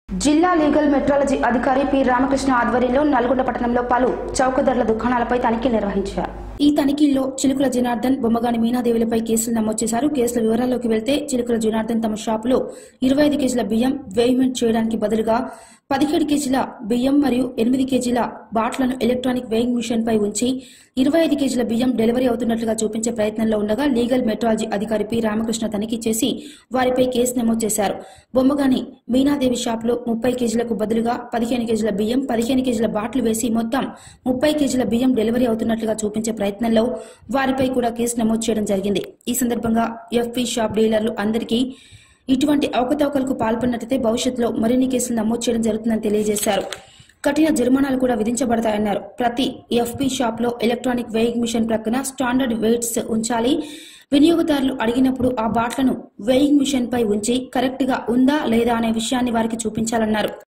జిల్లా legal metrology అధికారి P Ramakrishna ఆధ్వర్యంలో నల్గొండ పట్టణంలో పలు చౌకధరల దుకాణాలపై తనిఖీ నిర్వహించారు ఈ తనిఖీల్లో చిలుకుల జనార్దన్ బొమ్మగాని మీనాదేవులపై కేసులు నమోదు చేశారు కేసుల వివరాల్లోకి వెళ్తే చిలుకుల జనార్దన్ తమ షాపులో ఇరవై ఐదు కేజీల బియ్యం వేయిమెంట్ చేయడానికి బదులుగా పదిహేడు కేజీల బియ్యం మరియు ఎనిమిది కేజీల బాట్లను ఎలక్ట్రానిక్ వేయింగ్ మిషన్ పై ఉంచి ఇరవై ఐదు కేజీల బియ్యం డెలివరీ అవుతున్నట్లుగా చూపించే ప్రయత్నంలో ఉండగా లీగల్ మెట్రాలజీ అధికారి పి రామకృష్ణ తనిఖీ చేసి వారిపై కేసు నమోదు చేశారు బొమ్మగాని మీనాదేవి షాపులో ముప్పై కేజీలకు బదులుగా పదిహేను కేజీల బియ్యం పదిహేను కేజీల బాట్లు వేసి మొత్తం ముప్పై కేజీల బియ్యం డెలివరీ అవుతున్నట్లుగా చూపించే ప్రయత్నంలో వారిపై కూడా కేసు నమోదు చేయడం జరిగింది ఈ సందర్భంగా ఎఫ్పి షాప్ డీలర్లు అందరికీ ఇటువంటి అవకతవకలకు పాల్పడినట్లయితే భవిష్యత్తులో మరిన్ని కేసులు నమోదు చేయడం జరుగుతుందని తెలియజేశారు కఠిన జరిమానాలు కూడా విధించబడతాయన్నారు ప్రతి ఎఫ్పి షాప్ లో ఎలక్ట్రానిక్ వేయింగ్ మిషన్ ప్రక్కన స్టాండర్డ్ వెయిట్స్ ఉంచాలి వినియోగదారులు అడిగినప్పుడు ఆ బాట్లను వేయింగ్ మిషన్ పై ఉంచి కరెక్ట్ గా ఉందా లేదా అనే విషయాన్ని వారికి చూపించాలన్నారు